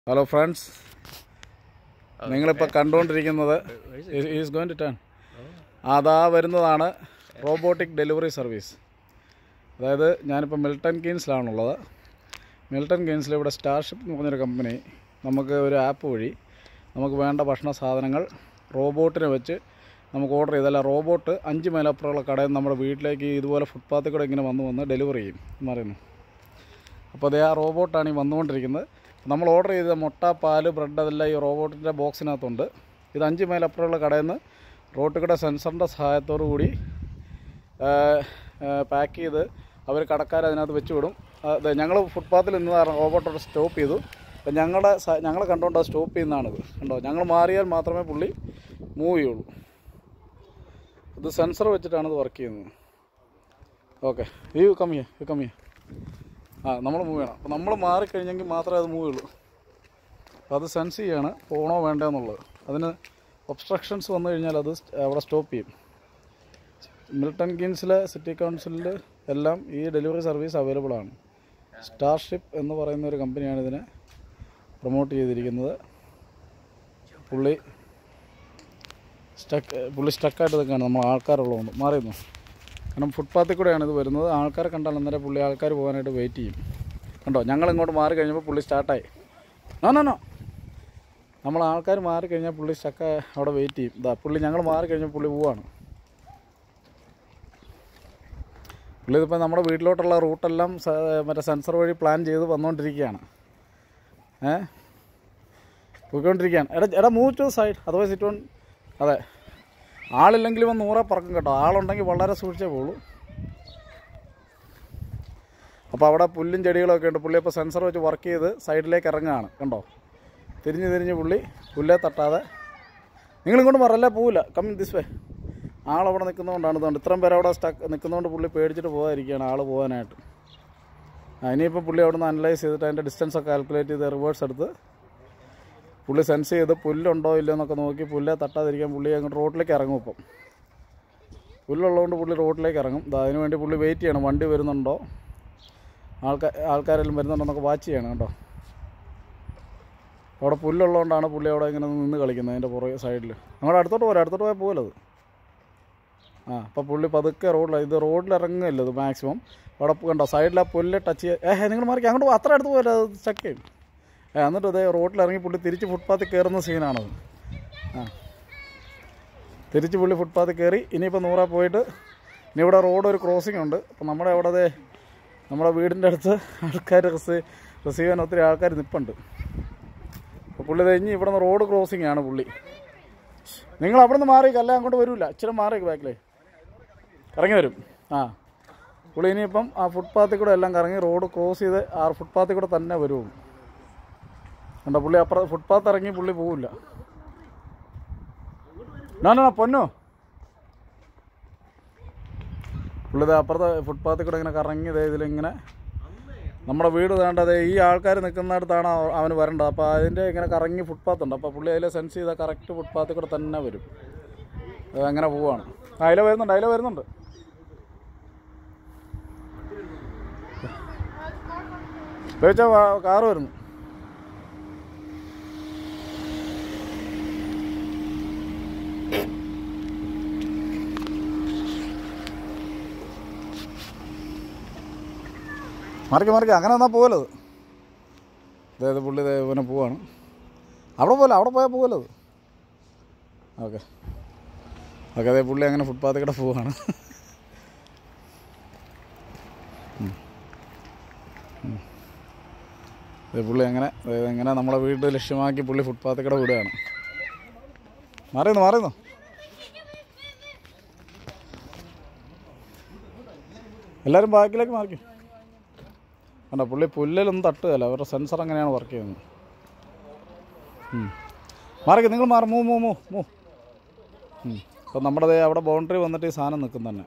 Hello friends നിങ്ങളിപ്പോൾ കണ്ടുകൊണ്ടിരിക്കുന്നത് is going to turn അതാ വരുന്നതാണ് റോബോട്ടിക് ഡെലിവറി സർവീസ് അതായത് ഞാനിപ്പോൾ മിൽട്ടൺ കീൻസിലാണുള്ളത് മിൽട്ടൺ കീൻസിൽ ഇവിടെ സ്റ്റാർഷിപ്പ് എന്ന് പറഞ്ഞൊരു കമ്പനി നമുക്ക് ഒരു ആപ്പ് വഴി നമുക്ക് വേണ്ട ഭക്ഷണ സാധനങ്ങൾ റോബോട്ടിനെ വെച്ച് നമുക്ക് ഓർഡർ ചെയ്തല്ല റോബോട്ട് അഞ്ച് മേലപ്പുറമുള്ള കടയിൽ നിന്ന് നമ്മുടെ വീട്ടിലേക്ക് ഇതുപോലെ ഫുട്പാത്തിൽ കൂടെ ഇങ്ങനെ വന്ന് വന്ന് ഡെലിവറി ചെയ്യും എന്ന് പറയുന്നു അപ്പോൾ അതേ ആ റോബോട്ടാണ് ഈ വന്നുകൊണ്ടിരിക്കുന്നത് നമ്മൾ ഓർഡർ ചെയ്ത മുട്ട പാല് ബ്രെഡ് അതെല്ലാം ഈ റോബോട്ടിൻ്റെ ബോക്സിനകത്തുണ്ട് ഇത് അഞ്ച് മൈലപ്പുറമുള്ള കടയിൽ നിന്ന് റോട്ടിൽ കൂടെ സെൻസറിൻ്റെ സഹായത്തോടു കൂടി പാക്ക് ചെയ്ത് അവർ കടക്കാർ അതിനകത്ത് വെച്ച് വിടും അതെ ഞങ്ങൾ ഫുട്പാത്തിൽ നിന്ന് റോബോട്ടോടെ സ്റ്റോപ്പ് ചെയ്തു അപ്പം ഞങ്ങളുടെ ഞങ്ങളെ കണ്ടുകൊണ്ട് അത് സ്റ്റോപ്പ് ചെയ്യുന്നതാണിത് കണ്ടോ ഞങ്ങൾ മാറിയാൽ മാത്രമേ പുള്ളി മൂവ് ചെയ്യുള്ളൂ ഇത് സെൻസർ വെച്ചിട്ടാണ് ഇത് വർക്ക് ചെയ്യുന്നത് okay you come here you come here ആ നമ്മൾ മൂവ് ചെയ്യണം അപ്പോൾ നമ്മൾ മാറിക്കഴിഞ്ഞെങ്കിൽ മാത്രമേ അത് മൂവ് ചെയ്യുള്ളൂ അപ്പോൾ അത് സെൻസ് ചെയ്യാണ് പോകണോ വേണ്ടോ എന്നുള്ളത് അതിന് ഒബ്സ്ട്രക്ഷൻസ് വന്നു കഴിഞ്ഞാൽ അത് സ്റ്റ്- അവിടെ സ്റ്റോപ്പ് ചെയ്യും മിൽട്ടൺ കീൻസിലെ സിറ്റി കൗൺസിലിൽ എല്ലാം ഈ ഡെലിവറി സർവീസ് അവൈലബിൾ ആണ് സ്റ്റാർഷിപ്പ് എന്ന് പറയുന്ന ഒരു കമ്പനിയാണ് ഇതിനെ പ്രൊമോട്ട് ചെയ്തിരിക്കുന്നത് പുള്ളി സ്റ്റക്ക് പുള്ളി സ്റ്റക്കായിട്ട് നിൽക്കുകയാണ് നമ്മൾ ആൾക്കാരുള്ളതുകൊണ്ട് മാറിയിരുന്നു കാരണം ഫുട്പാത്തിൽ കൂടെയാണ് ഇത് വരുന്നത് ആൾക്കാരെ കണ്ടാൽ അന്നേരം പുള്ളി ആൾക്കാർ പോകാനായിട്ട് വെയിറ്റ് ചെയ്യും കണ്ടോ ഞങ്ങൾ ഇങ്ങോട്ട് മാറി കഴിഞ്ഞപ്പോൾ പുള്ളി സ്റ്റാർട്ടായി നോ നോ നോ നമ്മൾ ആൾക്കാർ മാറി കഴിഞ്ഞാൽ പുള്ളി സ്റ്റക്ക അവിടെ വെയിറ്റ് ചെയ്യും ഇതാ പുള്ളി ഞങ്ങൾ മാറി കഴിഞ്ഞാൽ പുള്ളി പോവാണ് പുള്ളി ഇതിപ്പോൾ നമ്മുടെ വീട്ടിലോട്ടുള്ള റൂട്ടെല്ലാം സ- മറ്റേ സെൻസർ വഴി പ്ലാൻ ചെയ്ത് വന്നുകൊണ്ടിരിക്കുകയാണ് ഏ പോയിക്കൊണ്ടിരിക്കുകയാണ് എടാ എടാ മൂവ് ടു സൈഡ് അഥവാ സിറ്റ് ഓൺ അതെ ആളില്ലെങ്കിൽ ഇവൻ നൂറെ പറക്കും കേട്ടോ ആളുണ്ടെങ്കിൽ വളരെ സൂക്ഷിച്ചേ പോകുള്ളൂ അപ്പോൾ അവിടെ പുല്ലും ചെടികളൊക്കെ ഉണ്ട് പുള്ളി അപ്പോൾ സെൻസർ വെച്ച് വർക്ക് ചെയ്ത് സൈഡിലേക്ക് ഇറങ്ങുകയാണ് കണ്ടോ തിരിഞ്ഞ് തിരിഞ്ഞ് പുള്ളി പുല്ലേ തട്ടാതെ നിങ്ങളിങ്ങോട്ട് മറല്ലേ പോവില്ല കമ്മിങ് ദിസ് വേ ആളവിടെ നിൽക്കുന്നതുകൊണ്ടാണ് ഇതുകൊണ്ട് ഇത്രയും പേര് അവിടെ സ്റ്റക്ക് നിൽക്കുന്നതുകൊണ്ട് പുള്ളി പേടിച്ചിട്ട് പോകാതിരിക്കുകയാണ് ആൾ പോകാനായിട്ട് ആ ഇനിയിപ്പോൾ പുള്ളി അവിടെ നിന്ന് അനലൈസ് ചെയ്തിട്ട് അതിൻ്റെ ഡിസ്റ്റൻസ് ഒക്കെ കാൽക്കുലേറ്റ് ചെയ്ത് റിവേഴ്സ് എടുത്ത് പുള്ളി സെൻസ് ചെയ്ത് പുല്ലുണ്ടോ ഇല്ലയോ എന്നൊക്കെ നോക്കി പുല്ലേ തട്ടാതിരിക്കാൻ പുള്ളി അങ്ങോട്ട് റോഡിലേക്ക് ഇറങ്ങും ഇപ്പം പുല്ലുള്ളതുകൊണ്ട് പുള്ളി റോഡിലേക്ക് ഇറങ്ങും ദാ അതിന് വേണ്ടി പുള്ളി വെയിറ്റ് ചെയ്യണം വണ്ടി വരുന്നുണ്ടോ ആൾക്കാർ ആൾക്കാരെല്ലാം വരുന്നുണ്ടോ എന്നൊക്കെ വാച്ച് ചെയ്യണം കേട്ടോ അവിടെ പുല്ലുള്ളതുകൊണ്ടാണ് പുള്ളി അവിടെ ഇങ്ങനെ നിന്ന് കളിക്കുന്നത് അതിൻ്റെ പുറകെ സൈഡിൽ അങ്ങോട്ട് അടുത്തോട്ട് പോരാ അടുത്തോട്ട് പോയാൽ പോലത് ആ അപ്പോൾ പുള്ളി പതുക്കെ റോഡിൽ ഇത് റോഡിൽ ഇറങ്ങുകയല്ല ഇത് മാക്സിമം അവിടെ കണ്ടോ സൈഡിൽ ആ പുല്ല് ടച്ച് ചെയ്യുക ഏഹ് നിങ്ങൾ മാറി അങ്ങോട്ട് പോ, അത്ര അടുത്ത് പോരാ അത് ചെക്ക് ചെയ്യും ഏ എന്നിട്ട് അതേ റോഡിൽ ഇറങ്ങി പുള്ളി തിരിച്ച് ഫുട്പാത്തിൽ കയറുന്ന സീനാണത് ആ തിരിച്ച് പുള്ളി ഫുട്പാത്തിൽ കയറി ഇനിയിപ്പോൾ നൂറാ പോയിട്ട് ഇനി ഇവിടെ റോഡ് ഒരു ക്രോസിംഗ് ഉണ്ട് അപ്പോൾ നമ്മുടെ അവിടെ ദേ നമ്മുടെ വീടിൻ്റെ അടുത്ത് ആൾക്കാർ റിസീവ് റിസീവ് ചെയ്യാൻ ഒത്തിരി ആൾക്കാർ നിൽപ്പുണ്ട് അപ്പോൾ പുള്ളി കഴിഞ്ഞ് ഇവിടെ നിന്ന് റോഡ് ക്രോസിംഗ് ആണ് പുള്ളി നിങ്ങൾ അവിടെ നിന്ന് മാറി അല്ല അങ്ങോട്ട് വരില്ല ഇച്ചിരി മാറി ബാക്കിലേ ഇറങ്ങി വരും ആ പുള്ളി ഇനിയിപ്പം ആ ഫുട്പാത്തിൽ കൂടെ എല്ലാം കറങ്ങി റോഡ് ക്രോസ് ചെയ്ത് ആ ഫുട്പാത്തിൽ കൂടെ തന്നെ വരുള്ളൂ കണ്ടോ പുള്ളി അപ്പുറം ഫുട്പാത്ത് ഇറങ്ങി പുള്ളി പോവില്ല നാ പൊന്നോ പുള്ളി ദേ അപ്പുറത്തെ ഫുട്പാത്തിൽ കൂടെ ഇങ്ങനെ കറങ്ങി ദേ ഇതിലിങ്ങനെ നമ്മുടെ വീട് വേണ്ടത് ഈ ആൾക്കാർ നിൽക്കുന്നിടത്താണ് അവ- അവന് വരേണ്ടത് അപ്പോൾ അതിൻ്റെ ഇങ്ങനെ കറങ്ങി ഫുട്പാത്ത് ഉണ്ട് അപ്പോൾ പുള്ളി അതിൽ സെൻസ് ചെയ്താൽ കറക്റ്റ് ഫുട്പാത്തിൽ കൂടെ തന്നെ വരും അത് അങ്ങനെ പോവാണ് ആ അതിലെ വരുന്നുണ്ട് അതിലെ വരുന്നുണ്ട് ചോദിച്ചാൽ കാറ് വരുന്നു മറിക്ക് മറിക്ക് അങ്ങനെ എന്നാൽ പോകലത് അതായത് പുള്ളി ദേ ഇവനെ പോവാണ് അവിടെ പോലെ അവിടെ പോയാൽ പോകലത് ഓക്കെ ഓക്കെ അതെ പുള്ളി അങ്ങനെ ഫുട്പാത്തിൽ കൂടെ പോവാണ് ഉം. ഉം. ദേ പുള്ളി അങ്ങനെ ദേ ഇങ്ങനെ നമ്മളെ വീട് ലക്ഷ്യമാക്കി പുള്ളി ഫുട്പാത്തിൽ കൂടെ വിടുകയാണ് മാറിയുന്നു മാറിയുന്നു എല്ലാവരും ബാക്കിലേക്ക് മാറിക്കും കണ്ടോ പുള്ളി പുല്ലിലൊന്നും തട്ടുകയല്ല അവരുടെ സെൻസർ അങ്ങനെയാണ് വർക്ക് ചെയ്യുന്നത് ഉം. മാറിക്ക് നിങ്ങൾ മാറി മൂ മൂ മൂ മൂ അപ്പം നമ്മുടെ ദേ അവിടെ ബൗണ്ടറി വന്നിട്ട് ഈ സാധനം നിൽക്കും തന്നെ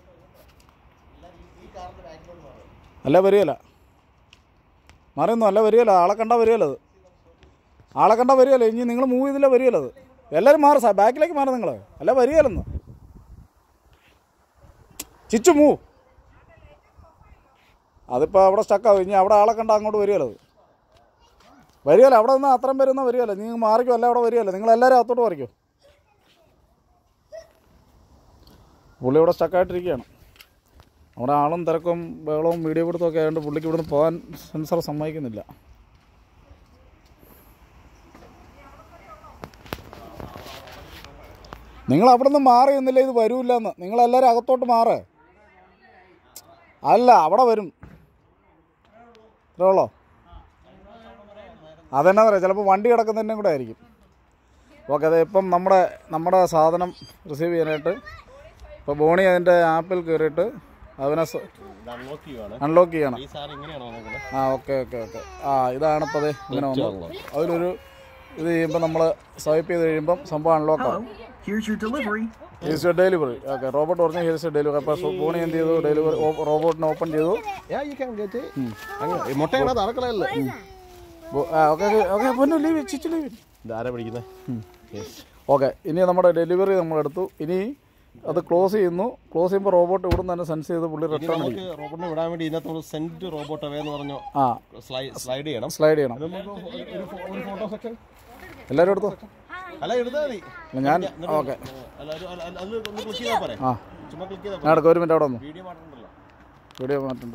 അല്ല വരികയില്ല മാറിയൊന്നും അല്ല വരികയില്ല ആളെ കണ്ടാൽ വരികയില്ല അത് ആളെ കണ്ടാൽ വരികയില്ല ഇനി നിങ്ങൾ മൂവ് ചെയ്തില്ല വരികയില്ല അത് എല്ലാവരും മാറി സാർ ബാക്കിലേക്ക് മാറി നിങ്ങൾ അല്ല വരികയില്ലെന്ന് ചിച്ചു മൂവ് അതിപ്പോൾ അവിടെ സ്റ്റക്കാവും ഇനി അവിടെ ആളെ കണ്ട അങ്ങോട്ട് വരികയല്ലോ അത് വരികയല്ല അവിടെ നിന്ന് അത്രയും വരുന്ന വരികയല്ല നിങ്ങൾ മാറിക്കോ അല്ല അവിടെ വരികയല്ല നിങ്ങൾ എല്ലാവരും അകത്തോട്ട് പറിക്കോ പുള്ളി ഇവിടെ സ്റ്റക്കായിട്ടിരിക്കുകയാണ് അവിടെ ആളും തിരക്കും ബഹളവും വീഡിയോ പിടുത്തമൊക്കെ ആയതുകൊണ്ട് പുള്ളിക്ക് ഇവിടുന്ന് പോകാൻ സെൻസർ സമ്മതിക്കുന്നില്ല നിങ്ങൾ അവിടെ നിന്ന് മാറി നിന്നില്ല ഇത് വരൂല്ല എന്ന് നിങ്ങളെല്ലാവരും അകത്തോട്ട് മാറ് അല്ല അവിടെ വരും ഇത്രയുള്ളോ അതെന്നാ പറയാം ചിലപ്പോൾ വണ്ടി കിടക്കുന്നതിൻ്റെ കൂടെ ആയിരിക്കും ഓക്കെ അതെ ഇപ്പം നമ്മുടെ നമ്മുടെ സാധനം റിസീവ് ചെയ്യാനായിട്ട് ഇപ്പോൾ ബോണി അതിൻ്റെ ആപ്പിൽ കയറിയിട്ട് അവനെ അൺലോക്ക് ചെയ്യുവാണ് അൺലോക്ക് ചെയ്യണം ഈ സാർ ഇങ്ങനെയാണോ നോക്കുന്നത് ആ ഓക്കെ ഓക്കെ ഓക്കെ ആ ഇതാണ് ഇപ്പോൾ അതെ ഇങ്ങനെ വന്നു അതിലൊരു ഇത് ചെയ്യുമ്പോൾ നമ്മൾ സ്വൈപ്പ് ചെയ്ത് കഴിയുമ്പം സംഭവം അൺലോക്ക് ആവും Here's your delivery. Here's your delivery okay robot പറഞ്ഞു ഹിയർസ് യുവർ ഡെലിവറി അപ്പോൾ ബോണി എന്ത് ചെയ്തു ഡെലിവറി റോബോട്ടിനെ ഓപ്പൺ ചെയ്തു Yeah, you can get it. അങ്ങനെ ഈ മുട്ടയാണ് അത് അടക്കളയല്ലേ ബോ- ആ ഓക്കെ ഓക്കെ പൊന്നു ലീവ് ചിച്ചു ലീവ് ഇത് ആരാ പിടിക്കുന്നത് ഓക്കെ ഇനി നമ്മുടെ ഡെലിവറി നമ്മളെടുത്തു ഇനി അത് ക്ലോസ് ചെയ്യുന്നു ക്ലോസ് ചെയ്യുമ്പോൾ റോബോട്ട് ഇവിടുന്ന് തന്നെ സെൻസ് ചെയ്ത് പുള്ളി ഇനി റിട്ടേൺ അടിക്കും നമുക്ക് റോബോട്ടിനെ വിടാൻ വേണ്ടി ഇതിനകത്ത് നമ്മൾ സെൻഡ് റോബോട്ട് അവേ എന്ന് പറഞ്ഞു ആ സ്ലൈഡ് ചെയ്യണം സ്ലൈഡ് ചെയ്യണം അത് നമുക്ക് ഒരു- ഒരു ഫോ- ഒരു ഫോട്ടോ സെക്ഷൻ എല്ലാവരും എടുത്തോ അല്ല എടുത്താൽ മതി ഞാൻ ഓക്കെ അല്ല ഒരു- അല്ല, അല്ല, അതിൽ ഒന്ന് ക്ലിക്ക് ചെയ്താൽ പോരെ ആ ചുമ്മാ ക്ലിക്ക് ചെയ്താൽ ഞാൻ എടുക്കാം ഒരു മിനിറ്റ് അവിടെ വന്നു വീഡിയോ മാറ്റുന്നുണ്ടല്ലോ വീഡിയോ മാറ്റണ്ട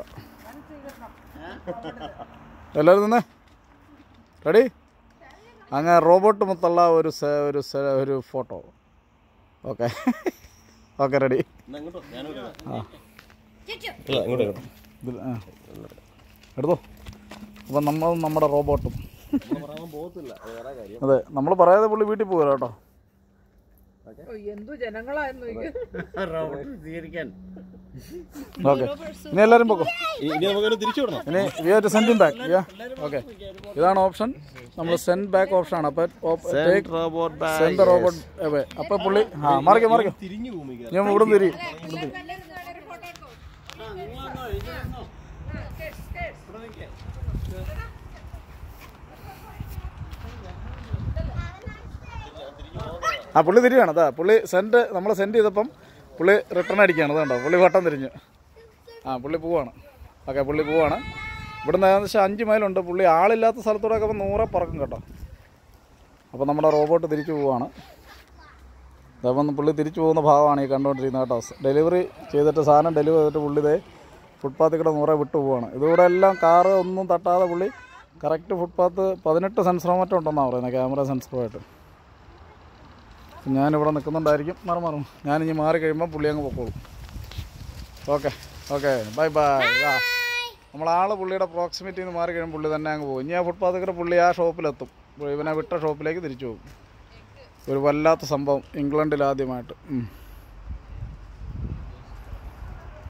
എല്ലാവരും നിന്നേ റെഡി അങ്ങ് റോബോട്ട് മുത്തുള്ള ഒരു സെ- ഒരു സെ- ഒരു ഫോട്ടോ ഓക്കെ ഓക്കെ റെഡി എന്നാ ഇങ്ങോട്ടോ ഞാനും ആ ഇല്ല ഇങ്ങോട്ട് ഇങ്ങോട്ട് ഇതിൽ ആ എടുത്തോ അപ്പം നമ്മൾ നമ്മുടെ റോബോട്ടും നമ്മൾ പറയാൻ പോകത്തില്ല അത് വേറെ കാര്യം അതെ നമ്മൾ പറയാതെ പുള്ളി വീട്ടിൽ പോകുക കേട്ടോ ഓ, എന്തു ജനങ്ങളായിരുന്നു ഇത് റോബോട്ട് സ്വീകരിക്കാൻ ഓക്കെ ഇനി എല്ലാവരും പോക്കോ ഇനി നമുക്കൊരു തിരിച്ചു വിടണം ഇനി we are to send back ya okay ഇതാണ് ഓപ്ഷൻ നമ്മൾ സെൻഡ് ബാക്ക് ഓപ്ഷൻ ആണ് അപ്പോൾ robot send the robot away അപ്പോൾ പുള്ളി ആ മറിക്കോ മറിക്കോ തിരിഞ്ഞു ഭൂമിക്ക് ഞാൻ ഇവിടുന്ന് തിരി ആ പുള്ളി തിരിയാണ് അതാ പുള്ളി സെൻഡ് നമ്മൾ സെൻഡ് ചെയ്തപ്പം പുള്ളി റിട്ടേൺ അടിക്കുകയാണ് അതുകൊണ്ടോ പുള്ളി വട്ടം തിരിഞ്ഞു ആ പുള്ളി പോവാണ് ഓക്കെ പുള്ളി പോവാണ് ഇവിടുന്ന് ഏകദേശം അഞ്ച് മൈലുണ്ട് പുള്ളി ആളില്ലാത്ത സ്ഥലത്തൂടെ ഒക്കെ നൂറെ പറക്കും കേട്ടോ അപ്പോൾ നമ്മുടെ റോബോട്ട് തിരിച്ചു പോവാണ് അതപ്പം പുള്ളി തിരിച്ചു പോകുന്ന ഭാഗമാണ് ഈ കണ്ടുകൊണ്ടിരിക്കുന്നത് കേട്ടോ ഡെലിവറി ചെയ്തിട്ട് സാധനം ഡെലിവറി ചെയ്തിട്ട് പുള്ളി ഇതേ ഫുട്പാത്തിൽ കൂടെ നൂറെ വിട്ടു പോവാണ് ഇതിവിടെ എല്ലാം കാറ് ഒന്നും തട്ടാതെ പുള്ളി കറക്റ്റ് ഫുട്പാത്ത് പതിനെട്ട് സെൻസറോ മറ്റോ ഉണ്ടെന്നാണ് പറയുന്നത് ക്യാമറ സെൻസറുമായിട്ട് ഞാനിവിടെ നിൽക്കുന്നുണ്ടായിരിക്കും മാറി മാറും ഞാനിനി മാറി കഴിയുമ്പോൾ പുള്ളി അങ്ങ് പൊക്കോളും ഓക്കെ ഓക്കെ ബൈ ബൈ ആ നമ്മളാൾ പുള്ളിയുടെ പ്രോക്സിമിറ്റിയിൽ നിന്ന് മാറി കഴിയുമ്പോൾ പുള്ളി തന്നെ അങ്ങ് പോകും ഇനി ആ ഫുട്പാത്തിൽ കൂടെ പുള്ളി ആ ഷോപ്പിലെത്തും ഇവനെ വിട്ട ഷോപ്പിലേക്ക് തിരിച്ചു പോകും ഒരു വല്ലാത്ത സംഭവം ഇംഗ്ലണ്ടിൽ ആദ്യമായിട്ട് ഉം.